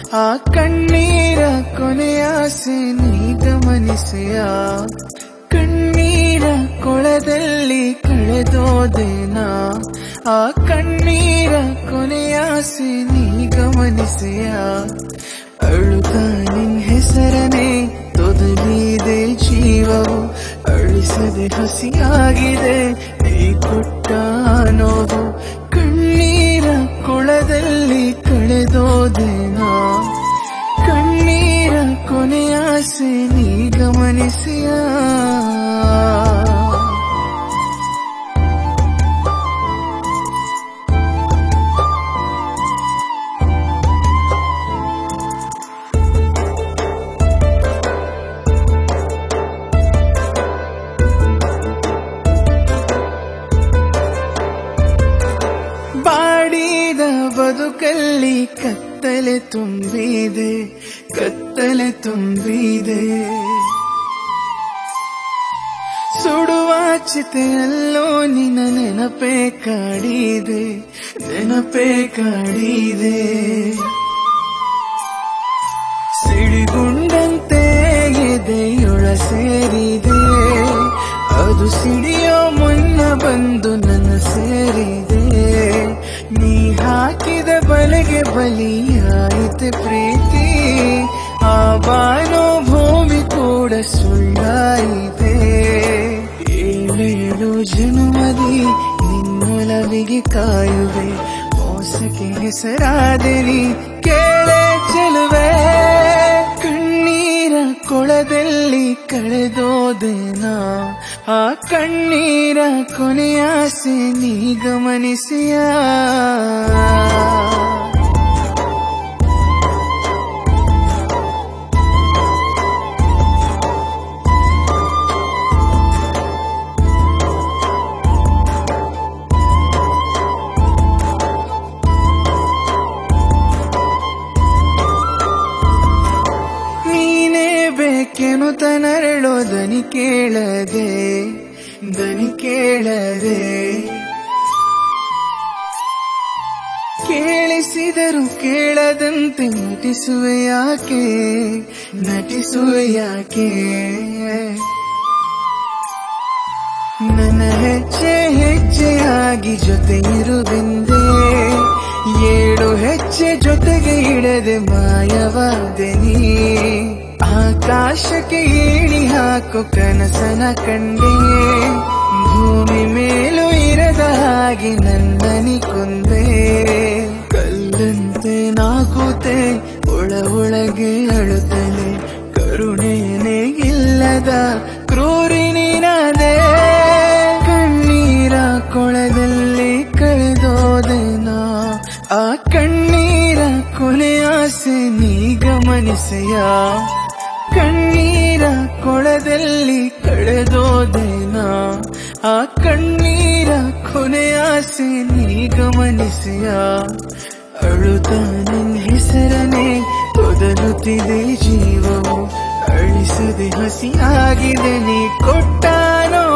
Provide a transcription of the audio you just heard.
ಆ ಕಣ್ಣೀರ ಕೊನೆಯಾಸೆ ನೀ ಗಮನಿಸೆಯ ಕಣ್ಣೀರ ಕೊಳದಲ್ಲಿ ಕಳೆದೋದೇನಾ ಆ ಕಣ್ಣೀರ ಕೊನೆಯಾಸೆ ನೀ ಗಮನಿಸೆಯ ಅಳುತ್ತ ನಿನ್ ಹೆಸರನೆ ತೊದಲಿದೆ ಜೀವವು ಅಳಿಸದೆ ಹಸಿಯಾಗಿದೆ ನೀ ಕೊಟ್ಟ ನೋವು ಕಣ್ಣೀರ ಕೊಳದಲ್ಲಿ ಕಳೆದೋದೇನಾ ಕಣ್ಣೀರ ಕೊನೆಯಾಸೆ ನೀ ಗಮನಿಸಿಯ ಬಾಡಿದ ಬದುಕಲ್ಲಿ ಕತ್ತಲೆ ತುಂಬಿದೆ ಕತ್ತಲೆ ತುಂಬಿದೆ ಸುಡುವ ಚಿತೆಯಲ್ಲೋ ನಿನ್ನ ನೆನಪೇ ಕಾಡಿದೆ ನೆನಪೇ ಕಾಡಿದೆ ಸಿಡಿಗುಂಡಂತೆ ಎದೆಯೊಳ ಸೇರಿದೆ ಅದು ಸಿಡಿಯೋ ಮುನ್ನ ಬಂದು ನನ್ನ ಸೇರಿದೆ ನೀ ಹಾಕಿದ ಬಲೆಗೆ ಬಲಿಯಾಯಿತೆ ಪ್ರೀತಿ ಆ ಬಾನೋ ಭೂಮಿ ಕೂಡ ಸುಳ್ಳಾಯಿತೆ ಏಳೇಳು ಜನುಮದಿ ನಿನ್ನೊಲವಿಗೆ ಕಾಯುವೆ ಮೋಸಕ್ಕೆ ಹೆಸರಾದಿರಿ ಕೇಳೆ ಚೆಲುವೆ ಕಣ್ಣೀರ ಕೊಳದಲ್ಲಿ ಕಳೆದೋದೇನಾ ಆ ಕಣ್ಣೀರ ಕೊನೆಯಾಸೆ ನೀ ಗಮನಿಸಿಯ ನೀನೇ ಬೇಕೆನು ತನರಳೋ ದನಿ ಕೇಳದೆ ದನಿ ಕೇಳದೆ ಕೇಳಿಸಿದರು ಕೇಳದಂತೆ ನಟಿಸುವೆ ಯಾಕೆ ನಟಿಸುವೆ ಯಾಕೆ ನನ್ನ ಹೆಜ್ಜೆ ಹೆಜ್ಜೆಯಾಗಿ ಜೊತೆ ಇರುವೆಂದೇ ಏಳು ಹೆಜ್ಜೆ ಜೊತೆಗೆ ಇಡದೆ ಮಾಯವಾದೆ ನೀ ಆಕಾಶಕ್ಕೆ ಏಣಿ ಹಾಕೋ ಕನಸನ ಕಂಡೆ ಭೂಮಿ ಮೇಲೂ ಇರದ ಹಾಗೆ ನನ್ನನಿ ಕೊಂದೆ ಕಲ್ಲಂತೆ ನಾಕೂತೆ ಒಳ ಒಳಗೆ ಅಳುತ್ತಲೆ ಕರುಣೆನೇ ಇಲ್ಲದ ಕ್ರೂರಿ ನೀನದೆ ಕಣ್ಣೀರ ಕೊಳದಲ್ಲಿ ಕಳೆದೋದೆನಾ ಆ ಕಣ್ಣೀರ ಕೊನೆಯಾಸೆ ನೀ ಗಮನಿಸೆಯ ಕಣ್ಣೀರ ಕೊಳದಲ್ಲಿ ಕಳೆದೋದೇನಾ ಆ ಕಣ್ಣೀರ ಕೊನೆಯಾಸೆ ನೀ ಗಮನಿಸೆಯ ಅಳುತ್ತ ನಿನ್ ಹೆಸರನೆ ತೊದಲುತ್ತಿದೆ ಜೀವವು ಅಳಿಸದೆ ಹಸಿಯಾಗಿದೆ ನೀ ಕೊಟ್ಟಾನೋ